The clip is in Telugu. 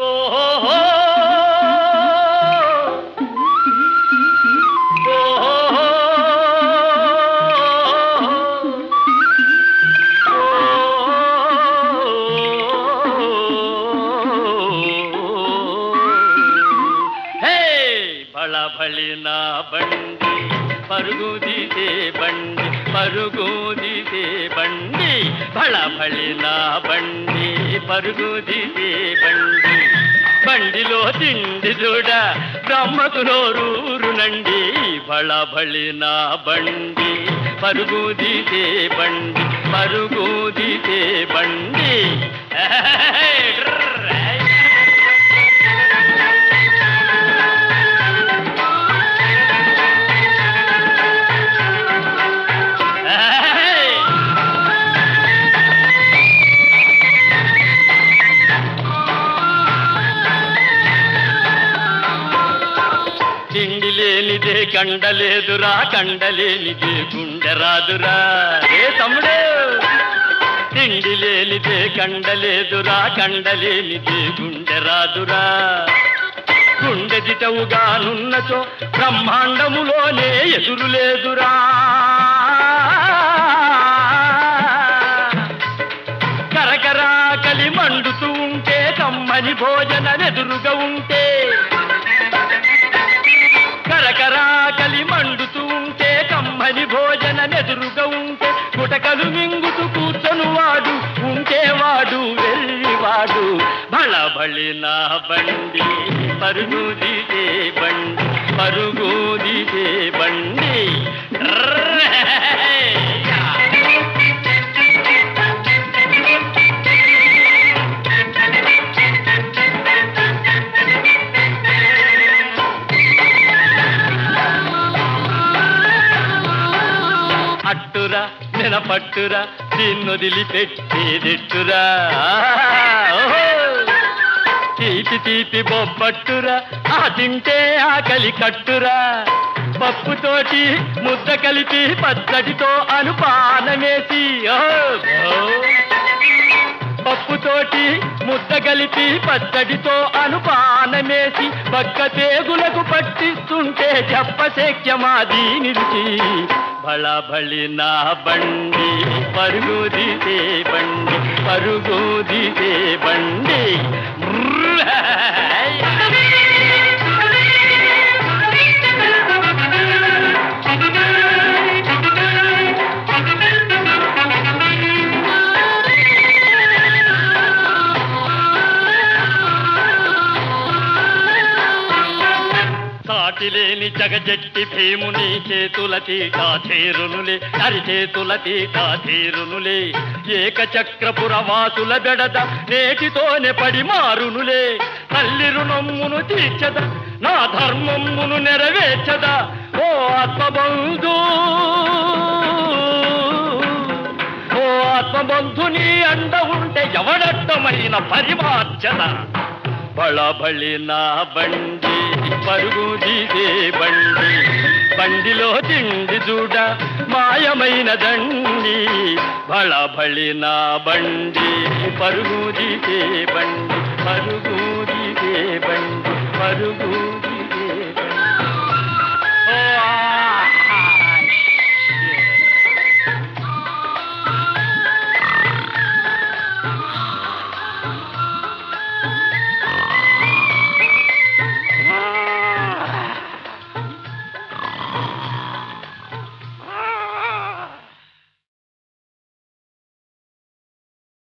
ఓహో హే బళ బళిన బండి పరుగుదిదే బండి పరుగుదిదే బండి బళ బళిన బండి పరుగుదిదే బండి బండిలో తిండి చూడ బ్రహ్మకు నోరూరునండి బళ బళిన బండి పరుగుదిదే బండి పరుగుదిదే బండి హే, డ్రర్, హే. ఏయ్! తిండి లేనిదే కండలేదురా కండలేనిదే గుండె రాదురా ఏ తమ్ముడు తిండి లేనిదే కండలేదురా కండలేనిదే గుండె రాదురా గుండె దిటవుగానున్నచో బ్రహ్మాండములోనే ఎదురు లేదురా కరకరా కలి మండుతూ ఉంటే కమ్మని భోజన ఎదురుగా ఉంటే కరకరా కలి మండుతూ ఉంటే కమ్మని భోజన ఎదురుగా ఉంటే గుటకలు మింగుతూ కూర్చొని వాడు ఉంటే వాడు వెళ్ళివాడు బళ బళిన బండి పరుగుదిదే బండి పరుగుదిదే బండి రర్రే. అట్టురా నినపట్టురా నిన్నొదిలిపెట్టేదిట్టురా ఓహో! తీపి తీపి బొబ్బట్టురా ఆ తింటే ఆకలి కట్టురా పప్పుతోటి ముద్ద కలిపి పచ్చడితో అనుపానమేసి ఓహో! పప్పుతోటి ముద్ద కలిపి పచ్చడితో అనుపానమేసి పక్క తేగులకు పట్టిస్తుంటే చెప్పశక్యమా దీనికి బళ బళి నా బండి పరుగుదిదే బండి పరుగుదిదే బండి సాటిలేని జగజట్టి భీముని చేతుల తీటా చేరునులే అరి చేతుల తీటా చేరునులే ఏకచక్రపుర వాసుల బెడద నేటితోనే పడి మారునులే తల్లి రుణమ్మును తీర్చద నా ధర్మమ్మును నెరవేర్చదా ఓ ఆత్మబంధు ఓ ఆత్మబంధుని అండ ఉంటే ఎవడట్టమైన పరిమార్చద బళబళి నా బండి పరుగు దిదే బండి బండిలో తిండి చూడ మాయమైన దండి బళబళి నా బండి పరుగు దిదే బండి పరుగు దిదే బండి పరుగు